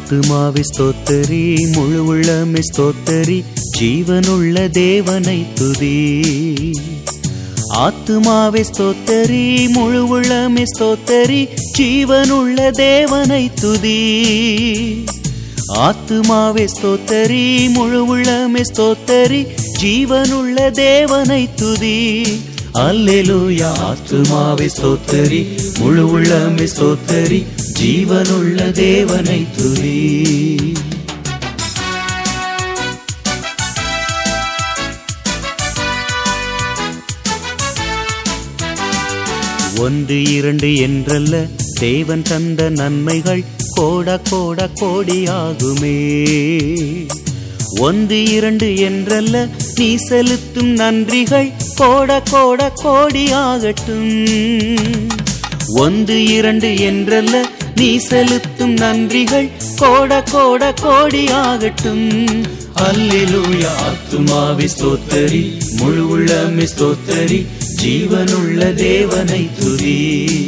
ஆத்துமாவை ஸ்தோத்தரி முழு உள்ளமே ஸ்தோத்தரி ஜீவனுள்ள தேவனை துதி ஆத்துமாவை ஸ்தோத்தரி முழு உள்ளமே ஸ்தோத்தரி ஜீவனுள்ள தேவனை துதி ஆத்துமாவே ஸ்தோத்தரி முழு உள்ளமே ஸ்தோத்தரி ஜீவனுள்ள தேவனை துதி அல்லேலூயா ஆத்துமாவே ஸ்தோத்தரி முழு உள்ளமே ஸ்தோத்தரி ஜீவனுள்ள தேவனை துதி ஒன்று இரண்டு என்றல்ல தேவன் தந்த நன்மைகள் கோட கோட கோடியாகுமே ஒன்று இரண்டு என்றல்ல நீ செலுத்தும் நன்றிகள் கோட கோட கோடியாகட்டும் ஒன்று இரண்டு என்றல்ல நீ செலுத்தும் நன்றிகள் கோட கோட கோடியாகட்டும் அல்லேலூயா ஆத்துமாவி ஸ்தோத்தரி முழு உள்ளமே ஸ்தோத்தரி ஜீவனுள்ள தேவனை துதி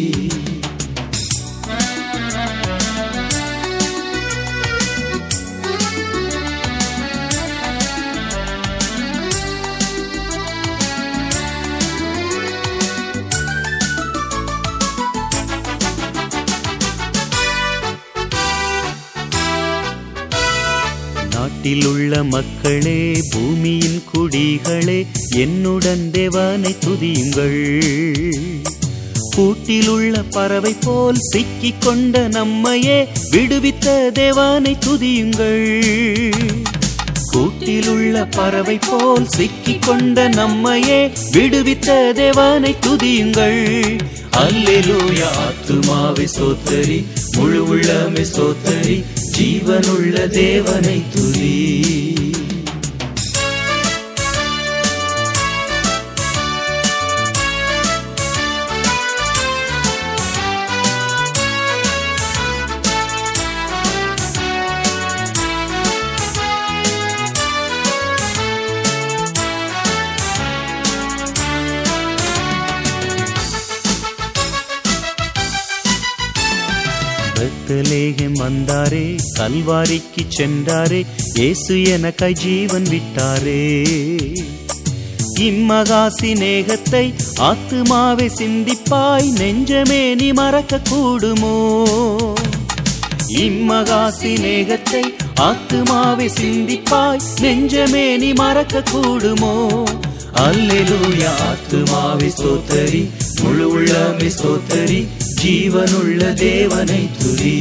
நாட்டில் உள்ள மக்களே பூமியின் குடிகளே என்னுடன் தேவனை துதியுங்கள் கூட்டில் உள்ள பறவை போல் சிக்கிக் கொண்ட நம்மையே விடுவித்த தேவனை துதியுங்கள் கூட்டில் உள்ள பறவை போல் சிக்கிக் கொண்ட நம்மையே விடுவித்த தேவனை துதியுங்கள் அல்லேலூயா ஆத்துமாவை சோத்தரி முழு உள்ளமே சோத்தரி ஜீவனுள்ள தேவனை துதி பெத்தலேகம் வந்தாரே கல்வாரிக்கு சென்றாரே இயேசு எனக்காய் ஜீவன் விட்டாரே இம்மகா சிநேகத்தை ஆத்துமாவை சிந்திப்பாய் நெஞ்சமே நீ மறக்க கூடுமோ இம்மகா சிநேகத்தை ஆத்துமாவை சிந்திப்பாய் நெஞ்சமே நீ மறக்க கூடுமோ அல்லேலூயா ஆத்துமாவை ஸ்தோத்தரி முழு உள்ளமே ஸ்தோத்தரி ஜீவனுள்ள தேவனை துதி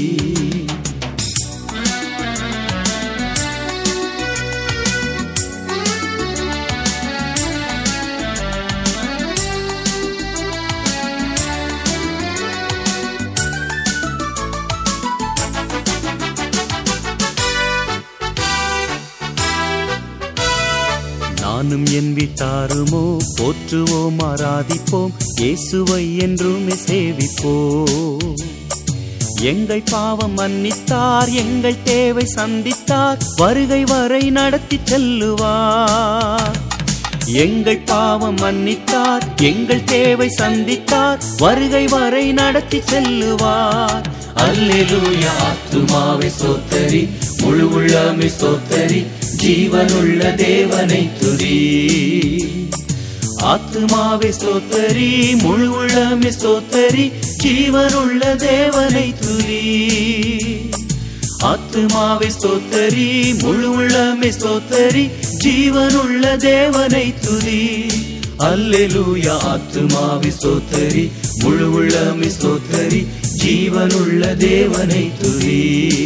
நானும் என் வீட்டாருமோ போற்றுவோம் ஆராதிப்போம் இயேசுவை என்றுமே சேவிப்போம் எங்கள் பாவம் மன்னித்தார் எங்கள் தேவை சந்தித்தார் வருகை வரை நடத்தி செல்லுவார் எங்கள் பாவம் மன்னித்தார் எங்கள் தேவை சந்தித்தார் வருகை வரை நடத்தி செல்லுவார் அல்லேலூயா ஆத்துமாவை சோத்தரி முழு உள்ளமே சோத்தரி ஜீவனுள்ள தேவனை துதி ஆத்துமாவை ஸ்தோத்தரி முழு உள்ளமே ஸ்தோத்தரி ஜீவனுள்ள தேவனை துதி ஆத்துமாவை ஸ்தோத்தரி முழு உள்ளமே ஸ்தோத்தரி ஜீவனுள்ள தேவனை துதி அல்லேலூயா ஆத்துமாவை ஸ்தோத்தரி முழு உள்ளமே ஸ்தோத்தரி ஜீவனுள்ள தேவனை துதி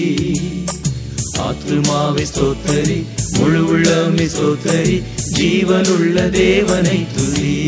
ஆத்துமாவை ஸ்தோத்தரி முழு உள்ளமே ஸ்தோத்தரி ஜீவனுள்ள தேவனை துதி